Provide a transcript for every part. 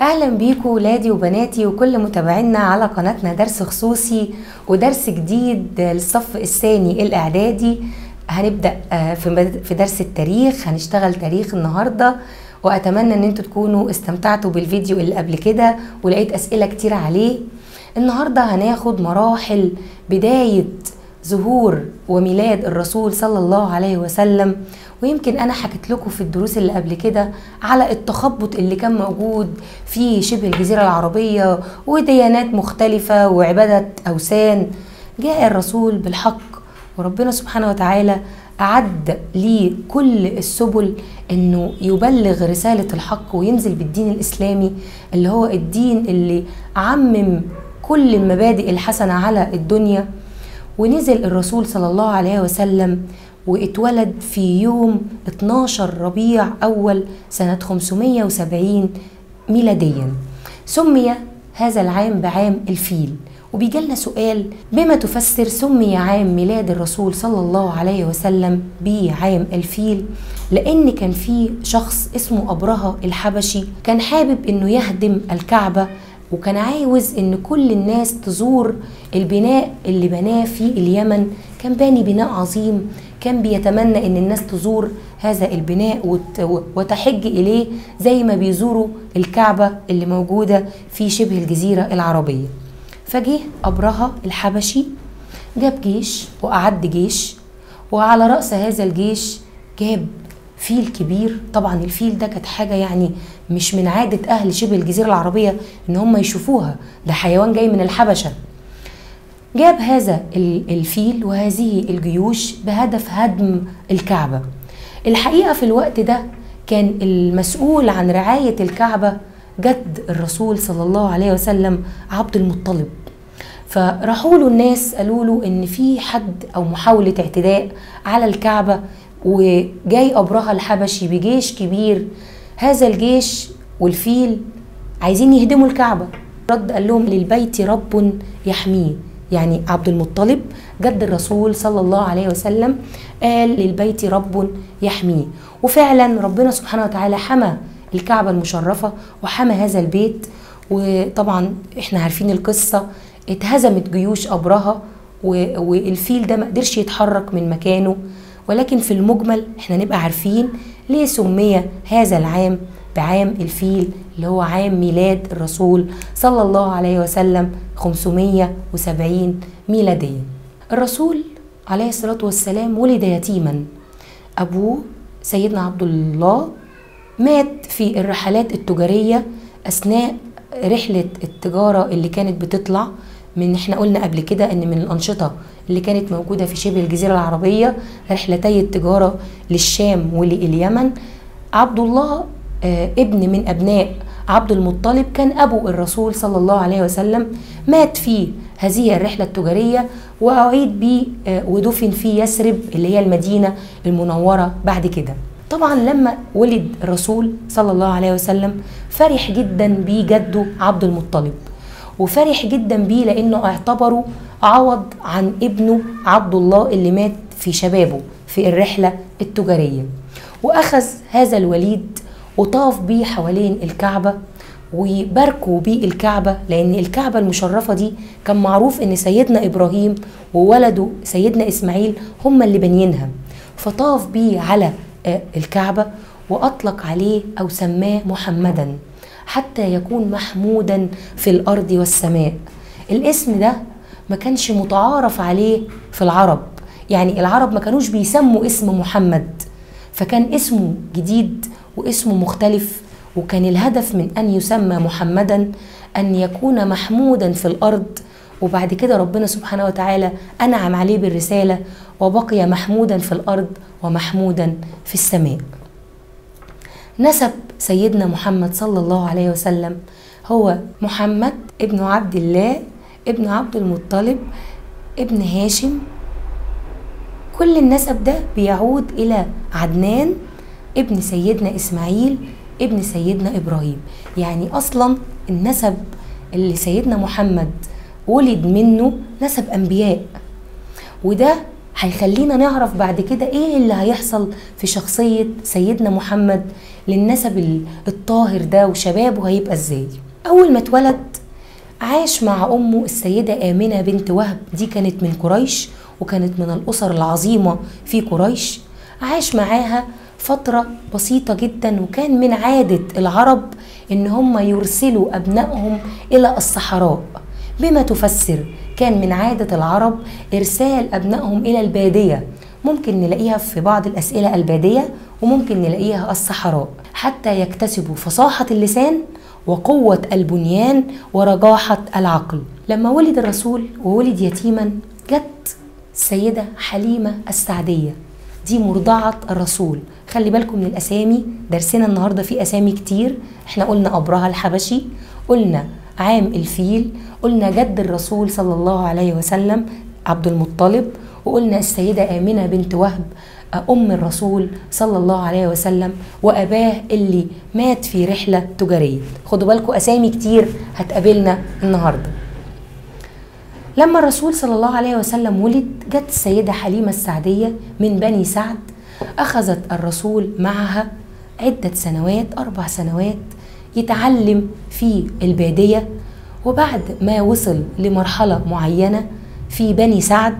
اهلا بيكم ولادي وبناتي وكل متابعينا على قناتنا درس خصوصي ودرس جديد للصف الثاني الاعدادي هنبدا في في درس التاريخ هنشتغل تاريخ النهارده واتمنى ان انتوا تكونوا استمتعتوا بالفيديو اللي قبل كده ولقيت اسئله كتير عليه النهارده هناخد مراحل بدايه ظهور وميلاد الرسول صلى الله عليه وسلم ويمكن انا حكيت لكم في الدروس اللي قبل كده على التخبط اللي كان موجود في شبه الجزيره العربيه وديانات مختلفه وعباده اوثان جاء الرسول بالحق وربنا سبحانه وتعالى أعد ليه كل السبل إنه يبلغ رسالة الحق وينزل بالدين الإسلامي اللي هو الدين اللي عمم كل المبادئ الحسنة على الدنيا ونزل الرسول صلى الله عليه وسلم واتولد في يوم 12 ربيع أول سنة 570 ميلاديا سمي هذا العام بعام الفيل وبيجالنا سؤال بما تفسر سمي عام ميلاد الرسول صلى الله عليه وسلم بعام الفيل لان كان في شخص اسمه ابرهه الحبشي كان حابب انه يهدم الكعبه وكان عاوز ان كل الناس تزور البناء اللي بناه في اليمن كان باني بناء عظيم كان بيتمنى ان الناس تزور هذا البناء وتحج اليه زي ما بيزوروا الكعبه اللي موجوده في شبه الجزيره العربيه فجه أبرهة الحبشي جاب جيش وأعد جيش وعلى رأس هذا الجيش جاب فيل كبير طبعا الفيل ده كانت حاجة يعني مش من عادة أهل شبه الجزيرة العربية إن هم يشوفوها ده حيوان جاي من الحبشة جاب هذا الفيل وهذه الجيوش بهدف هدم الكعبة الحقيقة في الوقت ده كان المسؤول عن رعاية الكعبة جد الرسول صلى الله عليه وسلم عبد المطلب فراحوا له الناس قالوا له ان في حد او محاوله اعتداء على الكعبه وجاي ابرهه الحبشي بجيش كبير هذا الجيش والفيل عايزين يهدموا الكعبه رد قال لهم للبيت رب يحميه يعني عبد المطلب جد الرسول صلى الله عليه وسلم قال للبيت رب يحميه وفعلا ربنا سبحانه وتعالى حمى الكعبة المشرفة وحمى هذا البيت وطبعا احنا عارفين القصة اتهزمت جيوش أبرهة والفيل ده ما قدرش يتحرك من مكانه ولكن في المجمل احنا نبقى عارفين ليه سمي هذا العام بعام الفيل اللي هو عام ميلاد الرسول صلى الله عليه وسلم 570 ميلاديا الرسول عليه الصلاة والسلام ولد يتيما أبوه سيدنا عبد الله مات في الرحلات التجارية أثناء رحلة التجارة اللي كانت بتطلع من احنا قلنا قبل كده ان من الأنشطة اللي كانت موجودة في شبه الجزيرة العربية رحلتي التجارة للشام ولليمن عبد الله آه ابن من أبناء عبد المطلب كان أبو الرسول صلى الله عليه وسلم مات في هذه الرحلة التجارية وأعيد به آه ودفن في يثرب اللي هي المدينة المنورة بعد كده طبعا لما ولد الرسول صلى الله عليه وسلم فرح جدا بيه جده عبد المطلب وفرح جدا بيه لانه اعتبره عوض عن ابنه عبد الله اللي مات في شبابه في الرحله التجاريه واخذ هذا الوليد وطاف بيه حوالين الكعبه وباركوا بيه الكعبة لأن الكعبة المشرفة دي كان معروف إن سيدنا إبراهيم وولده سيدنا إسماعيل هم اللي بنينها فطاف بيه على الكعبة وأطلق عليه أو سماه محمدا حتى يكون محمودا في الأرض والسماء الاسم ده ما كانش متعارف عليه في العرب يعني العرب ما كانوش بيسموا اسم محمد فكان اسمه جديد واسمه مختلف وكان الهدف من أن يسمى محمدا أن يكون محمودا في الأرض وبعد كده ربنا سبحانه وتعالى أنعم عليه بالرسالة وبقي محمودا في الأرض ومحمودا في السماء نسب سيدنا محمد صلى الله عليه وسلم هو محمد ابن عبد الله ابن عبد المطلب ابن هاشم كل النسب ده بيعود إلى عدنان ابن سيدنا إسماعيل ابن سيدنا إبراهيم يعني أصلا النسب اللي سيدنا محمد ولد منه نسب أنبياء وده هيخلينا نعرف بعد كده ايه اللي هيحصل في شخصية سيدنا محمد للنسب الطاهر ده وشبابه هيبقى ازاي اول ما اتولد عاش مع امه السيدة آمنة بنت وهب دي كانت من قريش وكانت من الأسر العظيمة في قريش عاش معاها فترة بسيطة جدا وكان من عادة العرب إن هم يرسلوا أبنائهم إلى الصحراء بما تفسر كان من عادة العرب إرسال أبنائهم إلى البادية ممكن نلاقيها في بعض الأسئلة البادية وممكن نلاقيها الصحراء حتى يكتسبوا فصاحة اللسان وقوة البنيان ورجاحة العقل لما ولد الرسول وولد يتيما جت السيدة حليمة السعدية دي مرضعة الرسول خلي بالكم من الأسامي درسنا النهاردة في أسامي كتير احنا قلنا أبرهة الحبشي قلنا عام الفيل قلنا جد الرسول صلى الله عليه وسلم عبد المطلب وقلنا السيدة آمنة بنت وهب أم الرسول صلى الله عليه وسلم وأباه اللي مات في رحلة تجارية خدوا بالكم أسامي كتير هتقابلنا النهاردة لما الرسول صلى الله عليه وسلم ولد جت السيدة حليمة السعدية من بني سعد أخذت الرسول معها عدة سنوات أربع سنوات يتعلم في البادية وبعد ما وصل لمرحلة معينة في بني سعد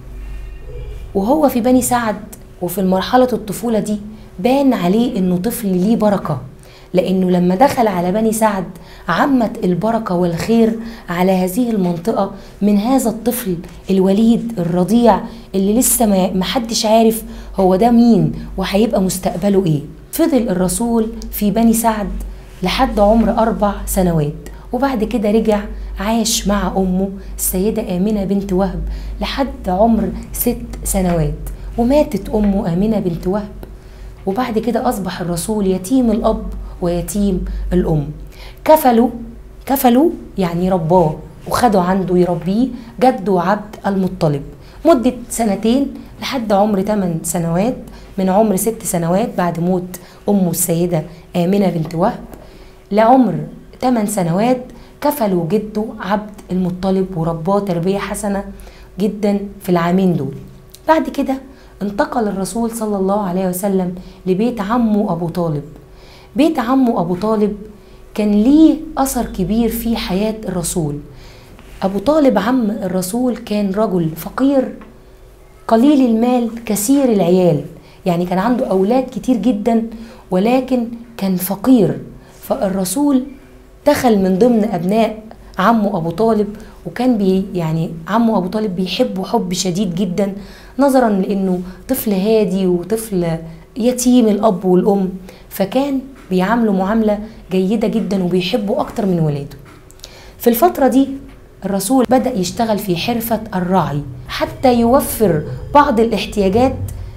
وهو في بني سعد وفي مرحلة الطفولة دي بان عليه انه طفل ليه بركة لانه لما دخل على بني سعد عمت البركة والخير على هذه المنطقة من هذا الطفل الوليد الرضيع اللي لسه ما حدش عارف هو ده مين وهيبقى مستقبله ايه فضل الرسول في بني سعد لحد عمر أربع سنوات وبعد كده رجع عاش مع أمه السيدة آمنة بنت وهب لحد عمر ست سنوات وماتت أمه آمنة بنت وهب وبعد كده أصبح الرسول يتيم الأب ويتيم الأم كفلوا كفلوا يعني رباه وخدوا عنده يربيه جده عبد المطلب مدة سنتين لحد عمر 8 سنوات من عمر ست سنوات بعد موت أمه السيدة آمنة بنت وهب لعمر 8 سنوات كفلوا جده عبد المطلب ورباه تربية حسنة جدا في العامين دول بعد كده انتقل الرسول صلى الله عليه وسلم لبيت عمه أبو طالب بيت عمه أبو طالب كان ليه أثر كبير في حياة الرسول أبو طالب عم الرسول كان رجل فقير قليل المال كثير العيال يعني كان عنده أولاد كتير جدا ولكن كان فقير فالرسول دخل من ضمن أبناء عمه أبو طالب وكان بي يعني عمه أبو طالب بيحبه حب شديد جدا نظرا لأنه طفل هادي وطفل يتيم الأب والأم فكان بيعامله معاملة جيدة جدا وبيحبه أكتر من ولاده في الفترة دي الرسول بدأ يشتغل في حرفة الرعي حتى يوفر بعض الاحتياجات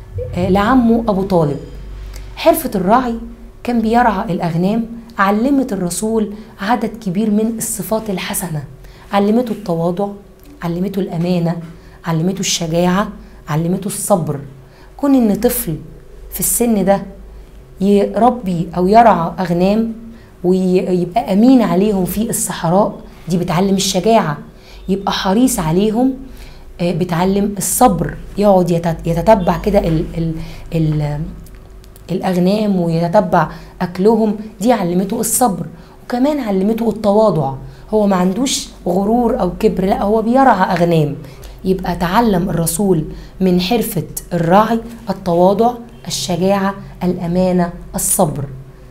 لعمه أبو طالب حرفة الرعي كان بيرعى الأغنام علمت الرسول عدد كبير من الصفات الحسنة علمته التواضع علمته الأمانة علمته الشجاعة علمته الصبر كون إن طفل في السن ده يربي أو يرعى أغنام ويبقى أمين عليهم في الصحراء دي بتعلم الشجاعة يبقى حريص عليهم بتعلم الصبر يقعد يتتبع كده ال ال ال الأغنام ويتتبع أكلهم دي علمته الصبر وكمان علمته التواضع هو ما عندوش غرور أو كبر لا هو بيرعى أغنام يبقى تعلم الرسول من حرفة الرعي التواضع الشجاعة الأمانة الصبر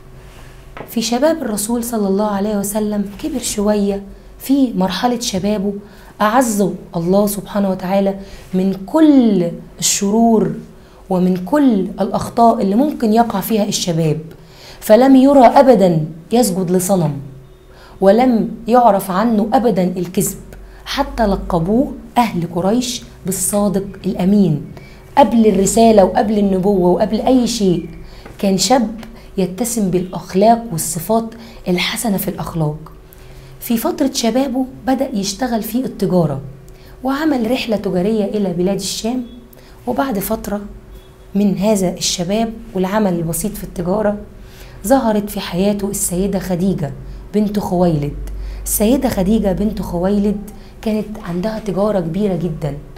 في شباب الرسول صلى الله عليه وسلم كبر شوية في مرحلة شبابه أعزه الله سبحانه وتعالى من كل الشرور ومن كل الأخطاء اللي ممكن يقع فيها الشباب فلم يرى أبدا يسجد لصنم ولم يعرف عنه أبدا الكذب حتى لقبوه أهل قريش بالصادق الأمين قبل الرسالة وقبل النبوة وقبل أي شيء كان شاب يتسم بالأخلاق والصفات الحسنة في الأخلاق في فترة شبابه بدأ يشتغل في التجارة وعمل رحلة تجارية إلى بلاد الشام وبعد فترة من هذا الشباب والعمل البسيط في التجارة ظهرت في حياته السيدة خديجة بنت خويلد السيدة خديجة بنت خويلد كانت عندها تجارة كبيرة جدا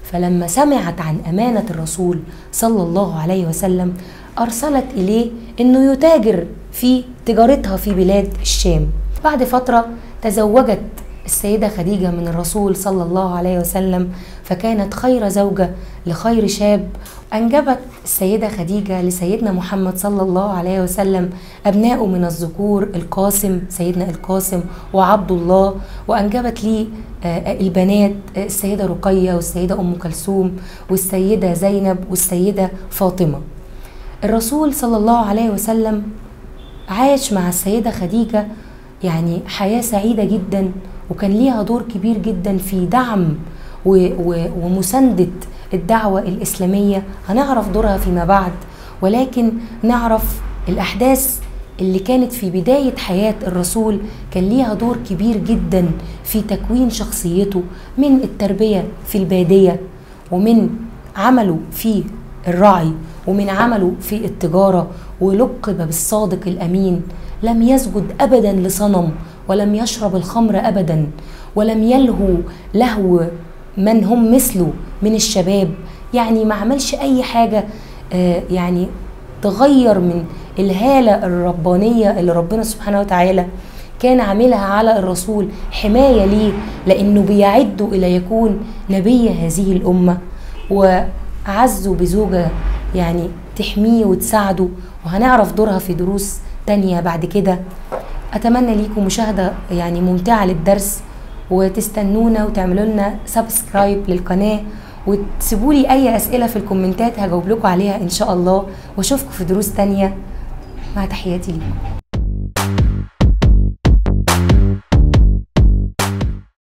فلما سمعت عن أمانة الرسول صلى الله عليه وسلم أرسلت إليه أنه يتاجر في تجارتها في بلاد الشام بعد فترة تزوجت السيدة خديجة من الرسول صلى الله عليه وسلم فكانت خير زوجة لخير شاب أنجبت السيدة خديجة لسيدنا محمد صلى الله عليه وسلم أبناء من الذكور القاسم سيدنا القاسم وعبد الله وأنجبت لي البنات السيدة رقية والسيدة أم كلثوم والسيدة زينب والسيدة فاطمة الرسول صلى الله عليه وسلم عاش مع السيدة خديجة يعني حياة سعيدة جدا وكان ليها دور كبير جدا في دعم ومساندة الدعوة الإسلامية هنعرف دورها فيما بعد ولكن نعرف الأحداث اللي كانت في بداية حياة الرسول كان ليها دور كبير جدا في تكوين شخصيته من التربية في البادية ومن عمله في الرعي ومن عمله في التجارة ولقب بالصادق الأمين لم يسجد أبدا لصنم ولم يشرب الخمر أبدا ولم يلهو لهو من هم مثله من الشباب يعني ما عملش أي حاجة آه يعني تغير من الهالة الربانية اللي ربنا سبحانه وتعالى كان عاملها على الرسول حماية ليه لأنه بيعده إلى يكون نبي هذه الأمة وعزه بزوجة يعني تحميه وتساعده وهنعرف دورها في دروس تانية بعد كده أتمنى ليكم مشاهدة يعني ممتعة للدرس وتستنونا وتعملوا لنا سبسكرايب للقناة وتسيبوا لي أي أسئلة في الكومنتات هجاوب لكم عليها إن شاء الله وأشوفكم في دروس تانية مع تحياتي ليكم